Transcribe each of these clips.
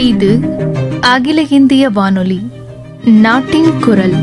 இது அகில இந்திய வானொலி நாட்டின் குரல்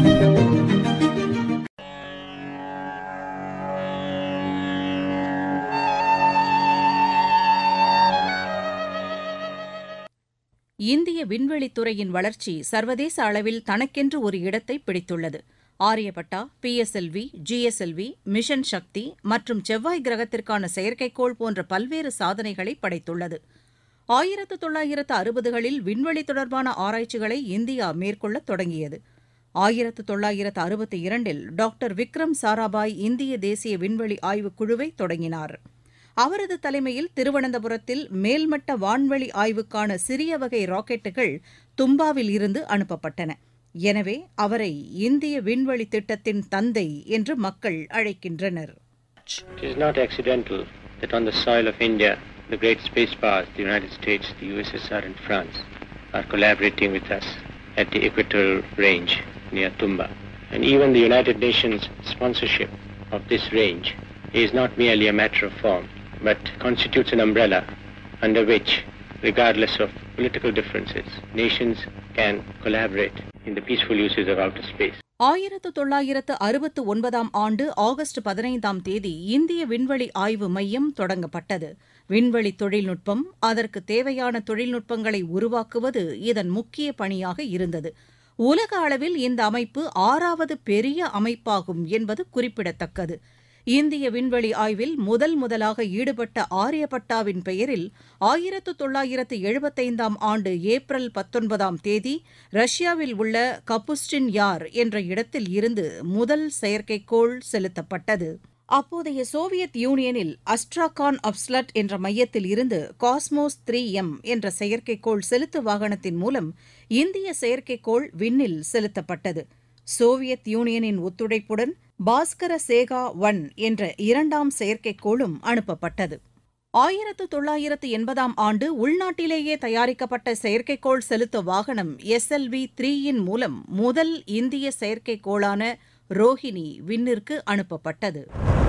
இந்திய விண்வெளித்துறையின் வளர்ச்சி சர்வதேச அளவில் தனக்கென்று ஒரு இடத்தை பிடித்துள்ளது Aryabhata PSLV GSLV mission Shakti மற்றும் செவ்வாய் கிரகத்திற்கான செயற்கைக்கோள் போன்ற பல்வேறு சாதனைகளை படைத்துள்ளது ஆயிரத்து தொள்ளாயிரத்து அறுபதுகளில் விண்வெளி தொடர்பான ஆராய்ச்சிகளை இந்தியா மேற்கொள்ளத் தொடங்கியது ஆயிரத்து தொள்ளாயிரத்து அறுபத்தி இரண்டில் டாக்டர் விக்ரம் சாராபாய் இந்திய தேசிய விண்வெளி ஆய்வுக் குழுவை தொடங்கினார் அவரது தலைமையில் திருவனந்தபுரத்தில் மேல்மட்ட வான்வெளி ஆய்வுக்கான சிறிய வகை ராக்கெட்டுகள் தும்பாவில் இருந்து அனுப்பப்பட்டன எனவே அவரை இந்திய விண்வெளி திட்டத்தின் தந்தை என்று மக்கள் அழைக்கின்றனர் It is not accidental that on the soil of India, the great space powers, the United States, the USSR, and France, are collaborating with us at the equatorial range near Tumba. And even the United Nations sponsorship of this range is not merely a matter of form, but constitutes an umbrella under which, regardless of political differences, nations can collaborate in the peaceful uses of outer space. ஆயிரத்து தொள்ளாயிரத்து அறுபத்து ஒன்பதாம் ஆண்டு August பதினைந்தாம் தேதி இந்திய விண்வெளி ஆய்வு மையம் தொடங்கப்பட்டது விண்வெளி தொழில்நுட்பம் அதற்கு தேவையான தொழில்நுட்பங்களை உருவாக்குவது இதன் முக்கிய பணியாக இருந்தது உலக அளவில் இந்த அமைப்பு ஆறாவது பெரிய அமைப்பாகும் என்பது குறிப்பிடத்தக்கது இந்திய விண்வெளி ஆய்வில் முதல் முதலாக ஈடுபட்ட ஆரியபட்டாவின் பெயரில் ஆயிரத்து தொள்ளாயிரத்து எழுபத்தைந்தாம் ஆண்டு ஏப்ரல் பத்தொன்பதாம் தேதி ரஷ்யாவில் உள்ள கபுஸ்டின் யார் என்ற இடத்தில் இருந்து முதல் செயற்கைக்கோள் செலுத்தப்பட்டது அப்போதைய சோவியத் யூனியனில் அஸ்ட்ராகான் அப்ஸ்லட் என்ற மையத்தில் இருந்து காஸ்மோஸ் த்ரீ எம் என்ற செயற்கைக்கோள் செலுத்து வாகனத்தின் மூலம் இந்திய செயற்கைக்கோள் விண்ணில் செலுத்தப்பட்டது சோவியத் யூனியனின் ஒத்துழைப்புடன் பாஸ்கர சேகா ஒன் என்ற இரண்டாம் செயற்கைக்கோளும் அனுப்பப்பட்டது ஆயிரத்து தொள்ளாயிரத்து எண்பதாம் ஆண்டு உள்நாட்டிலேயே தயாரிக்கப்பட்ட செயற்கைக்கோள் செலுத்த வாகனம் எஸ்எல்வி த்ரீயின் மூலம் முதல் இந்திய செயற்கைக்கோளான ரோஹிணி விண்ணிற்கு அனுப்பப்பட்டது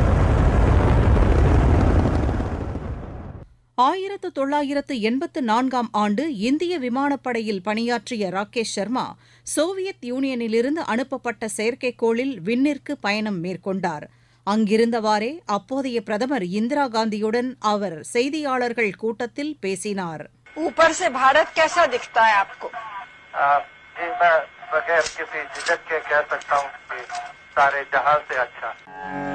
ஆயிரத்து தொள்ளாயிரத்து எண்பத்து நான்காம் ஆண்டு இந்திய விமானப்படையில் பணியாற்றிய ராகேஷ் சர்மா சோவியத் யூனியனிலிருந்து அனுப்பப்பட்ட செயற்கைக்கோளில் விண்ணிற்கு பயணம் மேற்கொண்டார் அங்கிருந்தவாறே அப்போதைய பிரதமர் இந்திரா காந்தியுடன் அவர் செய்தியாளர்கள் கூட்டத்தில் பேசினார் ऊपर से भारत कैसा दिखता है आपको आ, जी मैं बगैर किसी झिझक के कह सकता हूँ कि सारे जहां से अच्छा